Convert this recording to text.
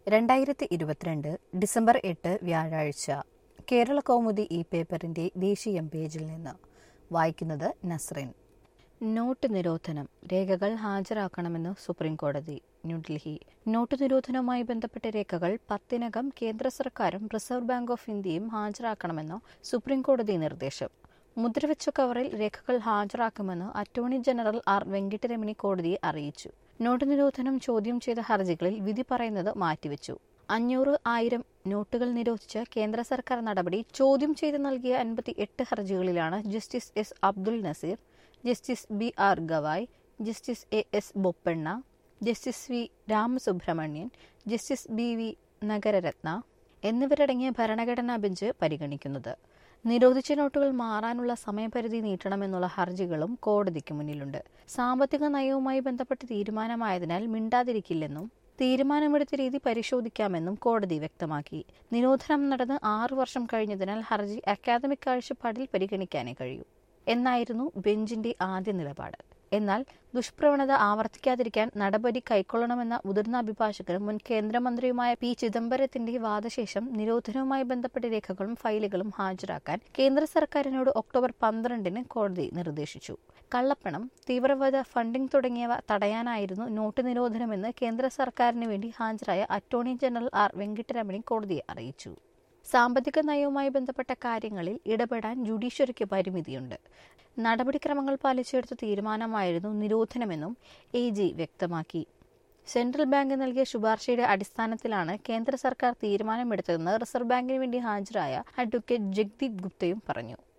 രണ്ടായിരത്തി ഇരുപത്തിരണ്ട് ഡിസംബർ എട്ട് വ്യാഴാഴ്ച കേരള കൗമുദി ഈ പേപ്പറിന്റെ ദേശീയ പേജിൽ നിന്ന് വായിക്കുന്നത് നസ്റിൻ നോട്ട് നിരോധനം രേഖകൾ ഹാജരാക്കണമെന്ന് സുപ്രീം കോടതി ന്യൂഡൽഹി നോട്ട് നിരോധനവുമായി ബന്ധപ്പെട്ട രേഖകൾ പത്തിനകം കേന്ദ്ര സർക്കാരും റിസർവ് ബാങ്ക് ഓഫ് ഇന്ത്യയും ഹാജരാക്കണമെന്ന് സുപ്രീം കോടതി നിർദ്ദേശം മുദ്രവെച്ച കവറിൽ രേഖകൾ ഹാജരാക്കുമെന്ന് അറ്റോർണി ജനറൽ ആർ വെങ്കിട്ടരമണി കോടതിയെ അറിയിച്ചു നോട്ട് നിരോധനം ചോദ്യം ചെയ്ത ഹർജികളിൽ വിധി പറയുന്നത് മാറ്റിവെച്ചു അഞ്ഞൂറ് ആയിരം നോട്ടുകൾ നിരോധിച്ച് കേന്ദ്ര സർക്കാർ നടപടി ചോദ്യം ചെയ്ത് നൽകിയ അൻപത്തി എട്ട് ഹർജികളിലാണ് justice S Abdul Nazeer justice B R Gavai justice A S Bopanna justice V Ramasubramanian justice B V Nagarathna എന്നിവരടങ്ങിയ ഭരണഘടനാ ബെഞ്ച് പരിഗണിക്കുന്നത് നിരോധിച്ച നോട്ടുകൾ മാറാനുള്ള സമയപരിധി നീട്ടണമെന്നുള്ള ഹർജികളും കോടതിക്ക് മുന്നിലുണ്ട് സാമ്പത്തിക നയവുമായി ബന്ധപ്പെട്ട് തീരുമാനമായതിനാൽ മിണ്ടാതിരിക്കില്ലെന്നും തീരുമാനമെടുത്ത രീതി പരിശോധിക്കാമെന്നും കോടതി വ്യക്തമാക്കി നിരോധനം നടന്ന് ആറു വർഷം കഴിഞ്ഞതിനാൽ ഹർജി അക്കാദമിക് കാഴ്ചപ്പാടിൽ പരിഗണിക്കാനേ കഴിയൂ എന്നായിരുന്നു ബെഞ്ചിന്റെ ആദ്യ നിലപാട് എന്നാൽ ദുഷ്പ്രവണത ആവർത്തിക്കാതിരിക്കാൻ നടപടി കൈക്കൊള്ളണമെന്ന മുതിർന്ന അഭിഭാഷകനും മുൻ കേന്ദ്രമന്ത്രിയുമായ പി ചിദംബരത്തിന്റെ വാദശേഷം നിരോധനവുമായി ബന്ധപ്പെട്ട രേഖകളും ഫയലുകളും ഹാജരാക്കാൻ കേന്ദ്ര സർക്കാരിനോട് ഒക്ടോബർ പന്ത്രണ്ടിന് കോടതി നിർദ്ദേശിച്ചു കള്ളപ്പണം തീവ്രവാദ ഫണ്ടിംഗ് തുടങ്ങിയവ തടയാനായിരുന്നു നോട്ട് നിരോധനമെന്ന് കേന്ദ്ര സർക്കാരിന് വേണ്ടി ഹാജരായ അറ്റോർണി ജനറൽ ആർ വെങ്കിട്ടരമണി കോടതിയെ അറിയിച്ചു സാമ്പത്തിക നയവുമായി ബന്ധപ്പെട്ട കാര്യങ്ങളിൽ ഇടപെടാൻ ജുഡീഷ്യറിക്ക് പരിമിതിയുണ്ട് നടപടിക്രമങ്ങൾ പാലിച്ചെടുത്ത തീരുമാനമായിരുന്നു നിരോധനമെന്നും എ ജി വ്യക്തമാക്കി സെൻട്രൽ ബാങ്ക് നൽകിയ ശുപാർശയുടെ അടിസ്ഥാനത്തിലാണ് കേന്ദ്ര സർക്കാർ തീരുമാനമെടുത്തതെന്ന് റിസർവ് ബാങ്കിന് വേണ്ടി ഹാജരായ അഡ്വക്കേറ്റ് ജഗ്ദീപ് ഗുപ്തയും പറഞ്ഞു